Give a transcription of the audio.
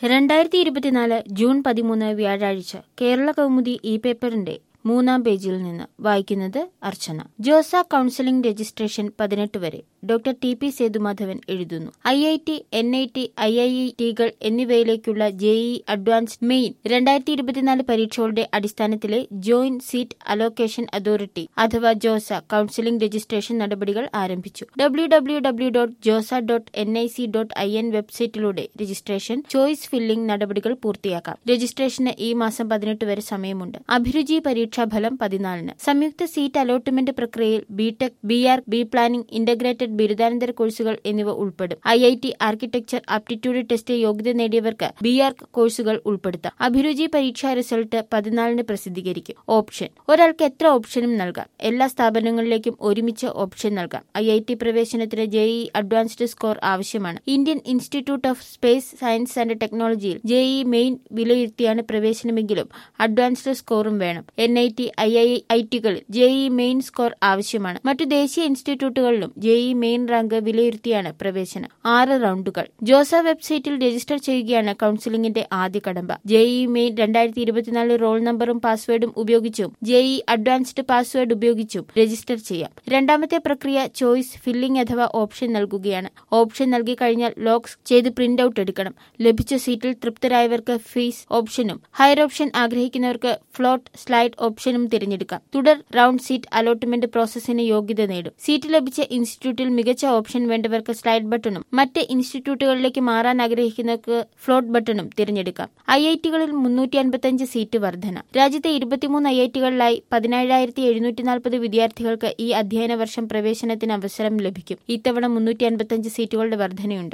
രണ്ടായിരത്തി ഇരുപത്തിനാല് ജൂൺ പതിമൂന്ന് വ്യാഴാഴ്ച കേരള കൗമുദി ഇ പേപ്പറിന്റെ മൂന്നാം പേജിൽ നിന്ന് വായിക്കുന്നത് അർച്ചന ജോസ കൌൺസിലിംഗ് രജിസ്ട്രേഷൻ പതിനെട്ട് വരെ ഡോക്ടർ ടി പി സേതുമാധവൻ എഴുതുന്നു I I T N I T I I ടികൾ എന്നിവയിലേക്കുള്ള ജെഇ അഡ്വാൻസ് മെയിൻ രണ്ടായിരത്തി ഇരുപത്തിനാല് പരീക്ഷകളുടെ അടിസ്ഥാനത്തിലെ ജോയിന്റ് സീറ്റ് അലോക്കേഷൻ അതോറിറ്റി അഥവാ ജോസ കൌൺസിലിംഗ് രജിസ്ട്രേഷൻ നടപടികൾ ആരംഭിച്ചു W W W dot JoSAA dot N I C dot I N വെബ്സൈറ്റിലൂടെ രജിസ്ട്രേഷൻ ചോയ്സ് ഫില്ലിംഗ് നടപടികൾ പൂർത്തിയാക്കാം രജിസ്ട്രേഷന് ഈ മാസം പതിനെട്ട് വരെ സമയമുണ്ട് അഭിരുചി പരീക്ഷാഫലം പതിനാലിന് സംയുക്ത സീറ്റ് അലോട്ട്മെന്റ് പ്രക്രിയയിൽ BTech B R B planning integrated ബിരുദാനന്തര കോഴ്സുകൾ എന്നിവ ഉൾപ്പെടും I I T architecture aptitude test യോഗ്യത നേടിയവർക്ക് ബി ആർക്ക് കോഴ്സുകൾ ഉൾപ്പെടുത്താം അഭിരുചി പരീക്ഷാ റിസൾട്ട് പതിനാലിന് പ്രസിദ്ധീകരിക്കും ഓപ്ഷൻ ഒരാൾക്ക് എത്ര ഓപ്ഷനും നൽകാം എല്ലാ സ്ഥാപനങ്ങളിലേക്കും ഒരുമിച്ച് ഓപ്ഷൻ നൽകാം ഐ ഐ ടി പ്രവേശനത്തിന് ജെഇ അഡ്വാൻസ്ഡ് സ്കോർ ആവശ്യമാണ് Indian institute of space science and ടെക്നോളജിയിൽ ജെഇ മെയിൻ വിലയിരുത്തിയാണ് പ്രവേശനമെങ്കിലും അഡ്വാൻസ്ഡ് സ്കോറും വേണം N I T I I I ടികളിൽ ജെഇ മെയിൻ സ്കോർ ആവശ്യമാണ് മറ്റു ദേശീയ ഇൻസ്റ്റിറ്റ്യൂട്ടുകളിലും ജെഇ മെയിൻ റാങ്ക് വിലയിരുത്തിയാണ് പ്രവേശനം ആറ് റൗണ്ടുകൾ ജോസ വെബ്സൈറ്റിൽ രജിസ്റ്റർ ചെയ്യുകയാണ് കൌൺസിലിംഗിന്റെ ആദ്യ കടമ്പ ജെഇ മെയിൻ രണ്ടായിരത്തി ഇരുപത്തിനാല് റോൾ നമ്പറും പാസ്വേഡും ഉപയോഗിച്ചും ജെഇ അഡ്വാൻസ്ഡ് പാസ്വേഡ് ഉപയോഗിച്ചും രജിസ്റ്റർ ചെയ്യാം രണ്ടാമത്തെ പ്രക്രിയ ചോയ്സ് ഫില്ലിംഗ് അഥവാ ഓപ്ഷൻ നൽകുകയാണ് ഓപ്ഷൻ നൽകി കഴിഞ്ഞാൽ ലോക്ക് ചെയ്ത് പ്രിന്റ് ഔട്ട് എടുക്കണം ലഭിച്ച സീറ്റിൽ തൃപ്തരായവർക്ക് ഫീസ് ഓപ്ഷനും ഹയർ ഓപ്ഷൻ ആഗ്രഹിക്കുന്നവർക്ക് ഫ്ലോട്ട് സ്ലൈഡ് ഓപ്ഷനും തിരഞ്ഞെടുക്കാം തുടർ റൗണ്ട് സീറ്റ് അലോട്ട്മെന്റ് പ്രോസസ്സിന് യോഗ്യത നേടും സീറ്റ് ലഭിച്ച ഇൻസ്റ്റിറ്റ്യൂട്ടിൽ മികച്ച ഓപ്ഷൻ വേണ്ടവർക്ക് സ്ലൈഡ് ബട്ടണും മറ്റ് ഇൻസ്റ്റിറ്റ്യൂട്ടുകളിലേക്ക് മാറാൻ ആഗ്രഹിക്കുന്നവർക്ക് ഫ്ലോട്ട് ബട്ടണും തിരഞ്ഞെടുക്കാം ഐ ഐ ടികളിൽ മുന്നൂറ്റി അൻപത്തിയഞ്ച് സീറ്റ് വർധന രാജ്യത്തെ ഇരുപത്തിമൂന്ന് ഐ ഐ ടികളിലായി പതിനേഴായിരത്തി എഴുന്നൂറ്റി നാൽപ്പത് വിദ്യാർത്ഥികൾക്ക് ഈ അധ്യയന വർഷം പ്രവേശനത്തിന് അവസരം ലഭിക്കും ഇത്തവണ മുന്നൂറ്റി അൻപത്തിയഞ്ച് സീറ്റുകളുടെ വർധനയുണ്ട്